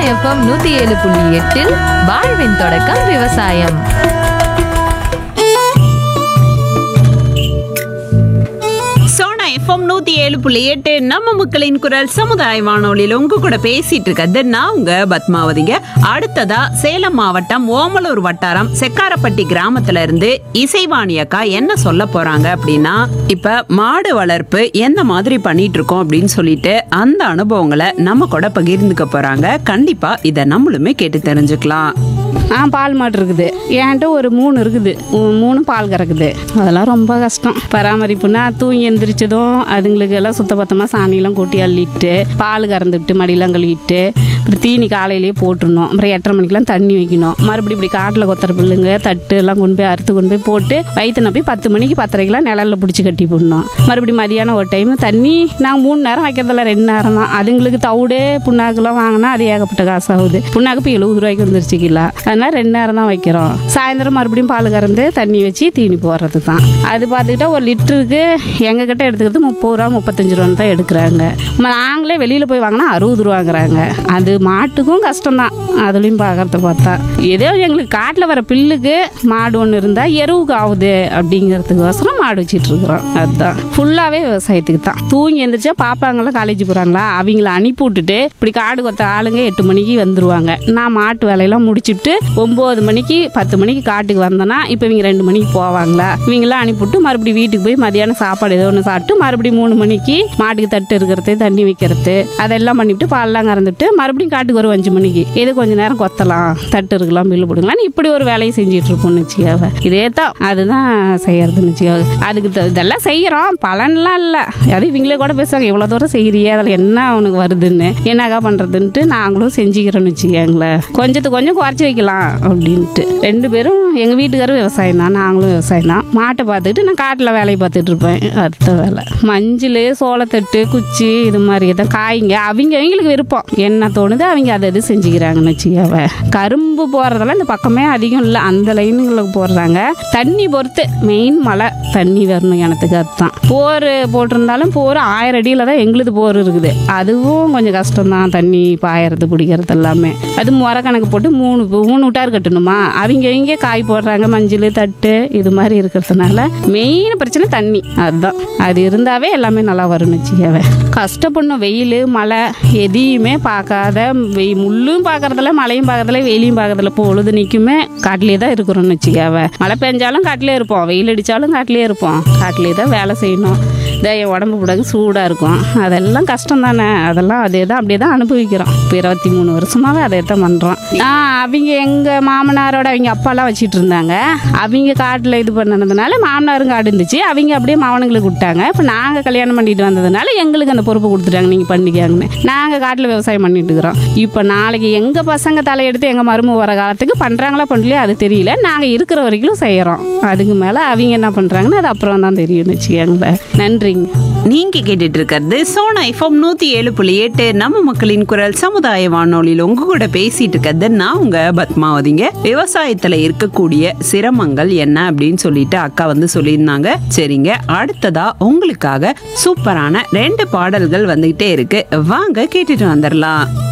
FM நூத்தி ஏழு புள்ளி எட்டில் வாழ்வின் தொடக்கம் விவசாயம் சோனா எஃப்எம் நூத்தி ஏழு புள்ளி எட்டு நம்ம மக்களின் குரல் சமுதாய வானொலியில உங்க கூட பேசிட்டு இருக்கிறது நான் உங்க பத்மாவதிங்க அடுத்ததா சேலம் மாவட்டம் ஓமலூர் வட்டாரம் செக்காரப்பட்டி கிராமத்துல இருந்து இசைவாணி அக்கா என்ன சொல்ல போறாங்க அப்படின்னா இப்ப மாடு வளர்ப்பு எந்த மாதிரி பண்ணிட்டு இருக்கோம் அப்படின்னு சொல்லிட்டு அந்த அனுபவங்களை நம்ம கூட பகிர்ந்துக்க போறாங்க கண்டிப்பா இதை நம்மளுமே கேட்டு தெரிஞ்சுக்கலாம் ஆ பால் மாடு இருக்குது என்கிட்ட ஒரு மூணு இருக்குது மூ- மூணு பால் கறக்குது அதெல்லாம் ரொம்ப கஷ்டம் பராமரிப்புனா தூங்கி எந்திரிச்சதும் அதுங்களுக்கு எல்லாம் சுத்தபத்தமாக சாணியெல்லாம் கொட்டி அள்ளிட்டு பால் கறந்துவிட்டு மடியெல்லாம் கழுவிட்டு அப்புறம் தீனி காலையிலேயே போட்டுடணும் அப்புறம் எட்டரை மணிக்கெல்லாம் தண்ணி வைக்கணும் மறுபடியும் இப்படி காட்டில் கொத்துற பிள்ளைங்க தட்டு எல்லாம் கொண்டு போய் அறுத்து கொண்டு போய் போட்டு வயிற்றுன போய் பத்து மணிக்கு பத்தரைக்கெல்லாம் நிழல்ல பிடிச்சி கட்டி போடணும் மறுபடியும் மதியானம் ஒரு டைம் தண்ணி நாங்கள் மூணு நேரம் வைக்கிறதில்ல ரெண்டு நேரம் தான் அதுங்களுக்கு தவிடு புண்ணாக்குலாம் வாங்கினா அது ஏகப்பட்ட காசு ஆகுது புண்ணாக்கு இப்போ எழுபது ரூபாய்க்கு வந்துருச்சு கிலோ அதனால ரெண்டு நேரம் தான் வைக்கிறோம் சாயந்தரம் மறுபடியும் பால் கறந்து தண்ணி வச்சு தீனி போடுறது தான் அது பார்த்துக்கிட்டா ஒரு லிட்டருக்கு எங்ககிட்ட எடுத்துக்கிறது முப்பது ரூபா முப்பத்தஞ்சு ரூபான்னு தான் எடுக்கிறாங்க ம- நாங்களே வெளியில் போய் வாங்கினா அறுபது ரூபாங்கிறாங்க அது மாட்டுக்கும் கஷ்டம்தான் அதுலேயும் பார்க்கறத பார்த்தா ஏதோ எங்களுக்கு காட்டில் வர பில்லுக்கு மாடு ஒன்று இருந்தால் எருவுக்கு ஆகுது அப்படிங்கிறதுக்கோசரம் மாடு வச்சிட்டு இருக்கிறோம் அதுதான் ஃபுல்லாகவே விவசாயத்துக்கு தான் தூங்கி எந்திரிச்சா பாப்பாங்களாம் காலேஜ் போகிறாங்களா அவங்கள அனுப்பி விட்டுட்டு இப்படி காடு கொத்த ஆளுங்க எட்டு மணிக்கு வந்துருவாங்க நான் மாட்டு வேலையெல்லாம் முடிச்சுட்டு ஒம்பது மணிக்கு பத்து மணிக்கு காட்டுக்கு வந்தேன்னா இப்போ இவங்க ரெண்டு மணிக்கு போவாங்களா இவங்களாம் அனுப்பிவிட்டு மறுபடியும் வீட்டுக்கு போய் மதியானம் சாப்பாடு ஏதோ ஒன்று சாப்பிட்டு மறுபடியும் மூணு மணிக்கு மாட்டுக்கு தட்டு இருக்கிறது தண்ணி வைக்கிறது அதெல்லாம் பண்ணிவிட்டு பால்லாம் கறந்துட்டு மறுபடியும் காட்டுக்கு வரும் அஞ்சு மணிக்கு எது கொஞ்ச நேரம் கொத்தலாம் தட்டு இருக்கலாம் பில்லு போடுங்களான்னு இப்படி ஒரு வேலையை செஞ்சுட்டு இருப்போம்னு வச்சுக்காவ இதே தான் அதுதான் செய்யறதுன்னு வச்சுக்காவ அதுக்கு த- இதெல்லாம் செய்யறோம் பலன்லாம் இல்லை அது இவங்களே கூட பேசுவாங்க இவ்வளோ தூரம் செய்யறியே அதில் என்ன அவனுக்கு வருதுன்னு என்னக்கா பண்ணுறதுன்ட்டு நாங்களும் செஞ்சுக்கிறோன்னு வச்சுக்கோங்களேன் கொஞ்சத்துக்கு கொஞ்சம் குறைச்சி வைக்கலாம் அப்படின்ட்டு ரெண்டு பேரும் எங்கள் வீட்டுக்காரும் விவசாயம் தான் நாங்களும் விவசாயம் தான் மாட்டை பார்த்துக்கிட்டு நான் காட்டில் வேலையை பார்த்துட்டு இருப்பேன் அடுத்த வேலை மஞ்சள் சோளத்தட்டு குச்சி இது மாதிரி தான் காய்ங்க அவங்க அவங்களுக்கு விருப்பம் என்ன தோணுது அவங்க அதை இது செஞ்சுக்கிறாங்கன்னு வச்சுக்கோவ கரும்பு போடுறதெல்லாம் இந்த பக்கமே அதிகம் இல்லை அந்த லைனுங்களுக்கு போடுறாங்க தண்ணி பொறுத்து மெயின் மழை தண்ணி வரணும் எனத்துக்கு அதுதான் போர் போட்டிருந்தாலும் போர் ஆயிரம் அடியில் தான் எங்களுது போர் இருக்குது அதுவும் கொஞ்சம் கஷ்டம்தான் தண்ணி பாயறது பிடிக்கிறது எல்லாமே அது முறை கணக்கு போட்டு மூணு மூணு விட்டார் கட்டணுமா அவங்க அவங்க காய் போடுறாங்க மஞ்சள் தட்டு இது மாதிரி இருக்கிறதுனால மெயின் பிரச்சனை தண்ணி அதுதான் அது இருந்தாவே எல்லாமே நல்லா வரும்னு வச்சுக்கவே கஷ்டப்படணும் வெயில் மழை எதையுமே பார்க்காத வெய் முள்ளும் பார்க்கறதில்ல மழையும் பார்க்கறதில்ல வெயிலையும் பார்க்கறதில்ல பொழுது நிற்குமே காட்டிலே தான் இருக்கிறோம்னு வச்சுக்கவே மழை பெஞ்சாலும் காட்டிலே இருப்போம் வெயில் அடித்தாலும் காட்டிலே இருப்போம் காட்டிலே தான் வேலை செய்யணும் இந்த என் உடம்பு புடகு சூடாக இருக்கும் அதெல்லாம் கஷ்டம் தானே அதெல்லாம் அதே தான் அப்படியே தான் அனுபவிக்கிறோம் இப்போ இருபத்தி மூணு வருஷமாவே அதே தான் பண்ணுறோம் ஆ அவங்க எங்கள் மாமனாரோட அவங்க அப்பாலாம் வச்சிட்டு இருந்தாங்க அவங்க காட்டில் இது பண்ணதுனால மாமனாரும் காடு இருந்துச்சு அவங்க அப்படியே மாவனுங்களுக்கு விட்டாங்க இப்போ நாங்கள் கல்யாணம் பண்ணிட்டு வந்ததுனால எங்களுக்கு அந்த பொறுப்பு கொடுத்துட்டாங்க நீங்கள் பண்ணிக்காங்கன்னு நாங்கள் காட்டில் விவசாயம் பண்ணிட்டு இருக்கிறோம் இப்போ நாளைக்கு எங்கள் பசங்க தலையெடுத்து எங்கள் மருமக வர காலத்துக்கு பண்ணுறாங்களா பண்ணலையா அது தெரியல நாங்கள் இருக்கிற வரைக்கும் செய்கிறோம் அதுக்கு மேலே அவங்க என்ன பண்ணுறாங்கன்னு அது அப்புறம் தான் தெரியும்னு வச்சுக்கோங்களேன் நன்றிங்க நீங்க கேட்டுட்டு இருக்கிறது சோனா எஃப்எம் நூத்தி ஏழு புள்ளி எட்டு நம்ம மக்களின் குரல் சமுதாய வானொலியில உங்க கூட பேசிட்டு இருக்கிறது நான் உங்க பத்மாவதிங்க விவசாயத்துல இருக்கக்கூடிய சிரமங்கள் என்ன அப்படின்னு சொல்லிட்டு அக்கா வந்து சொல்லியிருந்தாங்க சரிங்க அடுத்ததா உங்களுக்காக சூப்பரான ரெண்டு பாடல்கள் வந்துகிட்டே இருக்கு வாங்க கேட்டுட்டு வந்துடலாம்